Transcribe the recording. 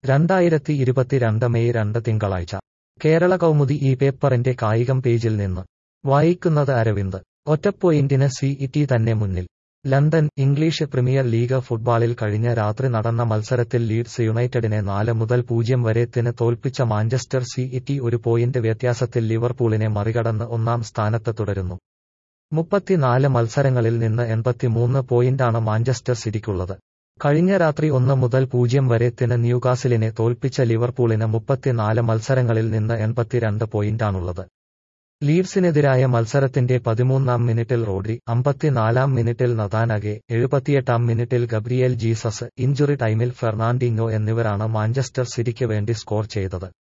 രണ്ടായിരത്തി ഇരുപത്തിരണ്ട് മെയ് രണ്ട് തിങ്കളാഴ്ച കേരള കൗമുദി ഈ പേപ്പറിന്റെ കായികം പേജിൽ നിന്ന് വായിക്കുന്നത് അരവിന്ദ് ഒറ്റപ്പോയിന്റിന് സി ഇറ്റി തന്നെ മുന്നിൽ ലണ്ടൻ ഇംഗ്ലീഷ് പ്രീമിയർ ലീഗ് ഫുട്ബോളിൽ കഴിഞ്ഞ രാത്രി നടന്ന മത്സരത്തിൽ ലീഡ്സ് യുണൈറ്റഡിനെ നാല് മുതൽ പൂജ്യം വരെത്തിന് തോൽപ്പിച്ച മാഞ്ചസ്റ്റർ സി ഇറ്റി ഒരു പോയിന്റ് വ്യത്യാസത്തിൽ ലിവർപൂളിനെ മറികടന്ന് ഒന്നാം സ്ഥാനത്ത് തുടരുന്നു മുപ്പത്തിനാല് മത്സരങ്ങളിൽ നിന്ന് എൺപത്തിമൂന്ന് പോയിന്റാണ് മാഞ്ചസ്റ്റർ സിറ്റിക്കുള്ളത് കഴിഞ്ഞ രാത്രി ഒന്ന് മുതൽ പൂജ്യം വരെത്തിന് ന്യൂകാസിലിനെ തോൽപ്പിച്ച ലിവർപൂളിന് മുപ്പത്തിനാല് മത്സരങ്ങളിൽ നിന്ന് എൺപത്തിരണ്ട് പോയിന്റാണുള്ളത് ലീഡ്സിനെതിരായ മത്സരത്തിന്റെ പതിമൂന്നാം മിനിറ്റിൽ റോഡ്രി അമ്പത്തിനാലാം മിനിറ്റിൽ നതാനഗെ എഴുപത്തിയെട്ടാം മിനിറ്റിൽ ഗബ്രിയേൽ ജീസസ് ഇഞ്ചുറി ടൈമിൽ ഫെർണാണ്ടിങ്ങോ എന്നിവരാണ് മാഞ്ചസ്റ്റർ സിറ്റിക്ക് വേണ്ടി സ്കോർ ചെയ്തത്